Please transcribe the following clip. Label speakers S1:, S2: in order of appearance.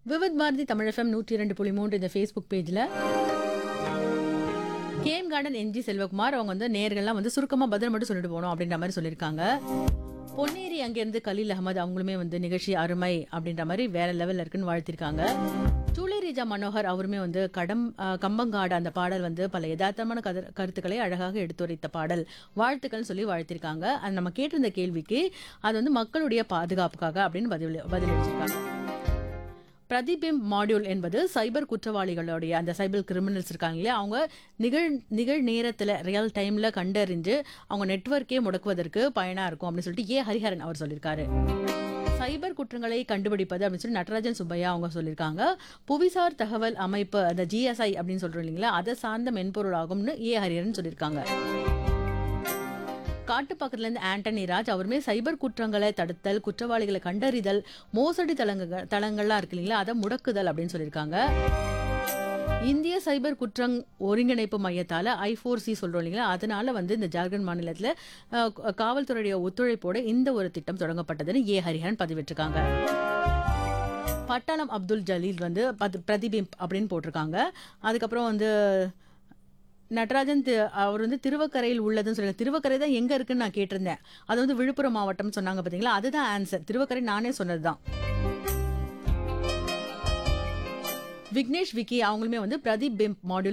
S1: Vividh Bharathi Tamil FM நூற்றி இரண்டு புள்ளி மூன்று இந்த ஃபேஸ்புக் பேஜில் கேம் கார்டன் என்ஜி செல்வகுமார் அவங்க வந்து நேர்கள்லாம் வந்து சுருக்கமாக பதில் மட்டும் சொல்லிட்டு போகணும் அப்படின்ற மாதிரி சொல்லியிருக்காங்க பொன்னேரி அங்கேருந்து கலீல் அகமது அவங்களுமே வந்து நிகழ்ச்சி அருமை அப்படின்ற மாதிரி வேற லெவலில் இருக்குன்னு வாழ்த்திருக்காங்க சூளேரிஜா மனோகர் அவருமே வந்து கடம் அஹ், கம்பங்காடு அந்த பாடல் வந்து பல யதார்த்தமான கத- கருத்துக்களை அழகாக எடுத்துரைத்த பாடல் வாழ்த்துக்கள் சொல்லி வாழ்த்திருக்காங்க அது நம்ம கேட்டிருந்த கேள்விக்கு அது வந்து மக்களுடைய பாதுகாப்புக்காக அப்படின்னு பதில் பதிலளிச்சிருக்காங்க பிரதிபிம் மாடியூல் என்பது சைபர் குற்றவாளிகளுடைய அந்த சைபர் கிரிமினல்ஸ் இருக்காங்க இல்லையா அவங்க நிகழ் நிகழ் நேரத்தில் ரியல் டைமில் கண்டறிஞ்சு அவங்க நெட்வொர்க்கே முடக்குவதற்கு பயனாக இருக்கும் அப்படின்னு சொல்லிட்டு ஏ ஹரிஹரன் அவர் சொல்லியிருக்காரு சைபர் குற்றங்களை கண்டுபிடிப்பது அப்படின்னு சொல்லி நடராஜன் சுப்பையா அவங்க சொல்லியிருக்காங்க புவிசார் தகவல் அமைப்பு அந்த ஜிஎஸ்ஐ அப்படின்னு சொல்றோம் இல்லைங்களா அதை சார்ந்த மென்பொருள் ஆகும்னு ஏ ஹரிஹரன் சொல்லியிருக்காங்க காட்டுப்பக்கத்துல இருந்து ஆண்டனி ராஜ் அவருமே சைபர் குற்றங்களை தடுத்தல் குற்றவாளிகளை கண்டறிதல் மோசடி தளங்க தளங்கள்லாம் இருக்கு இல்லைங்களா அதை முடக்குதல் அப்படின்னு சொல்லியிருக்காங்க இந்திய சைபர் குற்றங் ஒருங்கிணைப்பு மையத்தால ஐ ஃபோர் சி சொல்றோம் இல்லைங்களா அதனால வந்து இந்த ஜார்க்கண்ட் மாநிலத்தில் அஹ், காவல்துறையுடைய ஒத்துழைப்போட இந்த ஒரு திட்டம் தொடங்கப்பட்டதுன்னு ஏ ஹரிஹரன் பதிவிட்டிருக்காங்க பட்டாளம் அப்துல் ஜலீல் வந்து பத்- பிரதிபிம்ப் அப்படின்னு போட்டிருக்காங்க அதுக்கப்புறம் வந்து நடராஜன் தி- அவர் வந்து திருவக்கரையில் உள்ளதுன்னு சொல்லுங்க திருவக்கரை தான் எங்க இருக்குன்னு நான் கேட்டிருந்தேன் அது வந்து விழுப்புரம் மாவட்டம் சொன்னாங்க பாத்தீங்களா அதுதான் ஆன்சர் திருவக்கரை நானே சொன்னதுதான் விக்னேஷ் விக்கி அவங்களுமே வந்து பிரதீப் பிம்ப் மாடியூல்